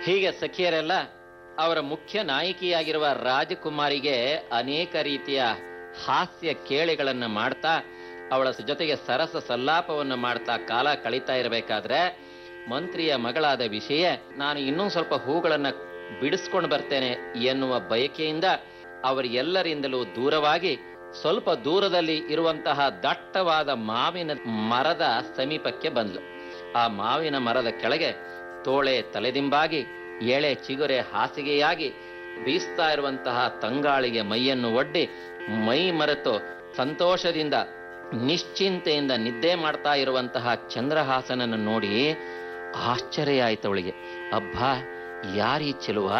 ಹೀಗೆ ಸಖಿಯರೆಲ್ಲ ಅವರ ಮುಖ್ಯ ನಾಯಕಿಯಾಗಿರುವ ರಾಜಕುಮಾರಿಗೆ ಅನೇಕ ರೀತಿಯ ಹಾಸ್ಯ ಕೇಳಿಗಳನ್ನ ಮಾಡ್ತಾ ಅವಳ ಜೊತೆಗೆ ಸರಸ ಸಲ್ಲಾಪವನ್ನು ಮಾಡ್ತಾ ಕಾಲ ಕಳೀತಾ ಇರಬೇಕಾದ್ರೆ ಮಂತ್ರಿಯ ಮಗಳಾದ ವಿಷಯ ನಾನು ಇನ್ನೂ ಸ್ವಲ್ಪ ಹೂಗಳನ್ನ ಬಿಡಿಸ್ಕೊಂಡು ಬರ್ತೇನೆ ಎನ್ನುವ ಬಯಕೆಯಿಂದ ಅವರೆಲ್ಲರಿಂದಲೂ ದೂರವಾಗಿ ಸ್ವಲ್ಪ ದೂರದಲ್ಲಿ ಇರುವಂತಹ ದಟ್ಟವಾದ ಮಾವಿನ ಮರದ ಸಮೀಪಕ್ಕೆ ಬಂದ್ಲು ಆ ಮಾವಿನ ಮರದ ಕೆಳಗೆ ತೋಳೆ ತಲೆದಿಂಬಾಗಿ ಎಳೆ ಚಿಗುರೆ ಹಾಸಿಗೆಯಾಗಿ ಬೀಸ್ತಾ ಇರುವಂತಹ ತಂಗಾಳಿಗೆ ಮೈಯನ್ನು ಒಡ್ಡಿ ಮೈ ಮರೆತು ಸಂತೋಷದಿಂದ ನಿಶ್ಚಿಂತೆಯಿಂದ ನಿದ್ದೆ ಮಾಡ್ತಾ ಇರುವಂತಹ ಚಂದ್ರಹಾಸನನ್ನು ನೋಡಿ ಆಶ್ಚರ್ಯ ಆಯ್ತು ಅವಳಿಗೆ ಅಬ್ಬಾ ಯಾರೀ ಚೆಲುವ